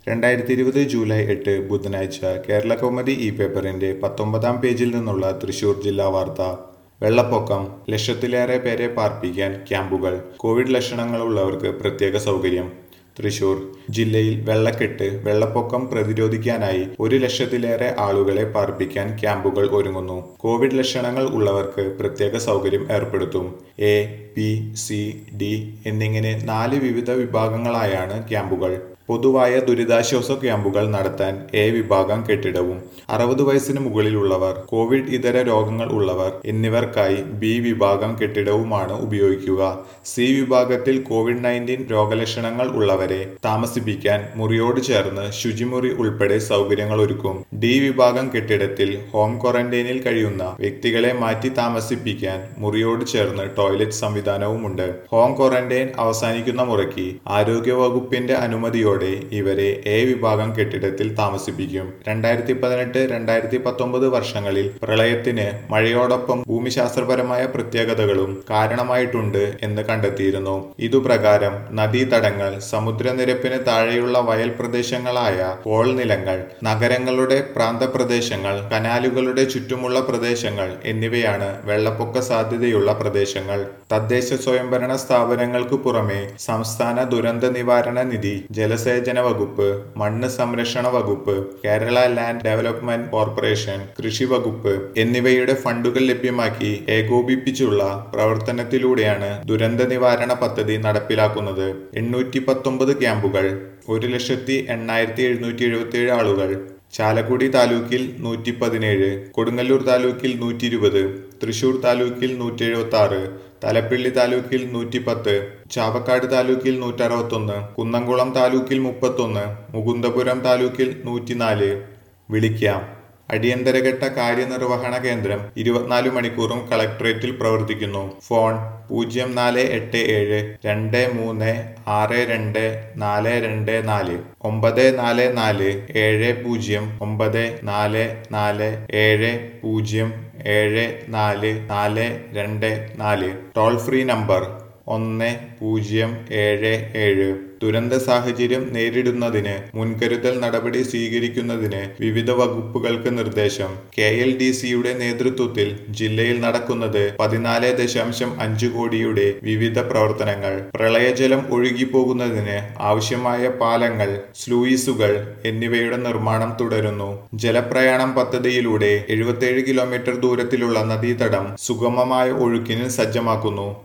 രണ്ടായിരത്തി ഇരുപത് ജൂലൈ എട്ട് ബുധനാഴ്ച കേരള കൗമുദി ഇ പേപ്പറിന്റെ പത്തൊമ്പതാം പേജിൽ നിന്നുള്ള തൃശൂർ ജില്ലാ വാർത്ത വെള്ളപ്പൊക്കം ലക്ഷത്തിലേറെ പേരെ പാർപ്പിക്കാൻ ക്യാമ്പുകൾ കോവിഡ് ലക്ഷണങ്ങളുള്ളവർക്ക് പ്രത്യേക സൗകര്യം തൃശൂർ ജില്ലയിൽ വെള്ളക്കെട്ട് വെള്ളപ്പൊക്കം പ്രതിരോധിക്കാനായി ഒരു ലക്ഷത്തിലേറെ ആളുകളെ പാർപ്പിക്കാൻ ക്യാമ്പുകൾ ഒരുങ്ങുന്നു കോവിഡ് ലക്ഷണങ്ങൾ ഉള്ളവർക്ക് പ്രത്യേക സൗകര്യം ഏർപ്പെടുത്തും എ ബി സി ഡി എന്നിങ്ങനെ നാല് വിവിധ വിഭാഗങ്ങളായാണ് ക്യാമ്പുകൾ പൊതുവായ ദുരിതാശ്വാസ ക്യാമ്പുകൾ നടത്താൻ എ വിഭാഗം കെട്ടിടവും അറുപത് വയസ്സിന് മുകളിലുള്ളവർ കോവിഡ് ഇതര രോഗങ്ങൾ ഉള്ളവർ എന്നിവർക്കായി ബി വിഭാഗം കെട്ടിടവുമാണ് ഉപയോഗിക്കുക സി വിഭാഗത്തിൽ കോവിഡ് നയൻറ്റീൻ രോഗലക്ഷണങ്ങൾ ഉള്ളവരെ താമസിപ്പിക്കാൻ മുറിയോട് ചേർന്ന് ശുചിമുറി ഉൾപ്പെടെ സൗകര്യങ്ങൾ ഒരുക്കും ഡി വിഭാഗം കെട്ടിടത്തിൽ ഹോം ക്വാറന്റൈനിൽ കഴിയുന്ന വ്യക്തികളെ മാറ്റി താമസിപ്പിക്കാൻ മുറിയോട് ചേർന്ന് ടോയ്ലറ്റ് സംവിധാനവുമുണ്ട് ഹോം ക്വാറന്റൈൻ അവസാനിക്കുന്ന മുറയ്ക്ക് ആരോഗ്യവകുപ്പിന്റെ അനുമതിയോടെ ഇവരെ എ വിഭാഗം കെട്ടിടത്തിൽ താമസിപ്പിക്കും രണ്ടായിരത്തി പതിനെട്ട് രണ്ടായിരത്തി പത്തൊമ്പത് വർഷങ്ങളിൽ പ്രളയത്തിന് മഴയോടൊപ്പം ഭൂമിശാസ്ത്രപരമായ പ്രത്യേകതകളും കാരണമായിട്ടുണ്ട് എന്ന് കണ്ടെത്തിയിരുന്നു ഇതുപ്രകാരം നദീതടങ്ങൾ സമുദ്രനിരപ്പിന് താഴെയുള്ള വയൽ പ്രദേശങ്ങളായ കോൾനിലങ്ങൾ നഗരങ്ങളുടെ പ്രാന്തപ്രദേശങ്ങൾ കനാലുകളുടെ ചുറ്റുമുള്ള പ്രദേശങ്ങൾ എന്നിവയാണ് വെള്ളപ്പൊക്ക സാധ്യതയുള്ള പ്രദേശങ്ങൾ തദ്ദേശ സ്വയംഭരണ സ്ഥാപനങ്ങൾക്ക് പുറമെ സംസ്ഥാന ദുരന്ത നിവാരണ നിധി ജലസേചന വകുപ്പ് മണ്ണ് സംരക്ഷണ വകുപ്പ് കേരള ലാൻഡ് ഡെവലപ്മെന്റ് കോർപ്പറേഷൻ കൃഷി വകുപ്പ് എന്നിവയുടെ ഫണ്ടുകൾ ലഭ്യമാക്കി ഏകോപിപ്പിച്ചുള്ള പ്രവർത്തനത്തിലൂടെയാണ് ദുരന്ത നിവാരണ പദ്ധതി നടപ്പിലാക്കുന്നത് എണ്ണൂറ്റി പത്തൊമ്പത് ക്യാമ്പുകൾ ഒരു ലക്ഷത്തി എണ്ണായിരത്തി എഴുന്നൂറ്റി എഴുപത്തി ഏഴ് ആളുകൾ ചാലക്കുടി താലൂക്കിൽ നൂറ്റി പതിനേഴ് കൊടുങ്ങല്ലൂർ താലൂക്കിൽ നൂറ്റി ഇരുപത് തൃശൂർ താലൂക്കിൽ നൂറ്റി എഴുപത്തി ആറ് തലപ്പിള്ളി താലൂക്കിൽ നൂറ്റി പത്ത് ചാവക്കാട് താലൂക്കിൽ നൂറ്റി അറുപത്തൊന്ന് കുന്നംകുളം താലൂക്കിൽ മുപ്പത്തൊന്ന് മുകുന്ദപുരം താലൂക്കിൽ നൂറ്റിനാല് വിളിക്കാം അടിയന്തരഘട്ട കാര്യനിർവഹണ കേന്ദ്രം ഇരുപത്തിനാല് മണിക്കൂറും കളക്ടറേറ്റിൽ പ്രവർത്തിക്കുന്നു ഫോൺ പൂജ്യം നാല് എട്ട് ഏഴ് രണ്ട് മൂന്ന് ആറ് രണ്ട് നാല് രണ്ട് നാല് ഒമ്പത് നാല് നാല് ഏഴ് പൂജ്യം ഒമ്പത് നാല് നാല് ഏഴ് പൂജ്യം ഏഴ് നാല് നാല് രണ്ട് നാല് ടോൾ ഫ്രീ നമ്പർ ഒന്ന് പൂജ്യം ഏഴ് ഏഴ് ദുരന്ത സാഹചര്യം നേരിടുന്നതിന് മുൻകരുതൽ നടപടി സ്വീകരിക്കുന്നതിന് വിവിധ വകുപ്പുകൾക്ക് നിർദ്ദേശം കെ എൽ ഡി സിയുടെ നേതൃത്വത്തിൽ ജില്ലയിൽ നടക്കുന്നത് പതിനാല് ദശാംശം അഞ്ച് കോടിയുടെ വിവിധ പ്രവർത്തനങ്ങൾ പ്രളയജലം ഒഴുകിപ്പോകുന്നതിന് ആവശ്യമായ പാലങ്ങൾ സ്ലൂയിസുകൾ എന്നിവയുടെ നിർമ്മാണം തുടരുന്നു ജലപ്രയാണം പദ്ധതിയിലൂടെ എഴുപത്തിയേഴ് കിലോമീറ്റർ ദൂരത്തിലുള്ള നദീതടം സുഗമമായ ഒഴുക്കിന് സജ്ജമാക്കുന്നു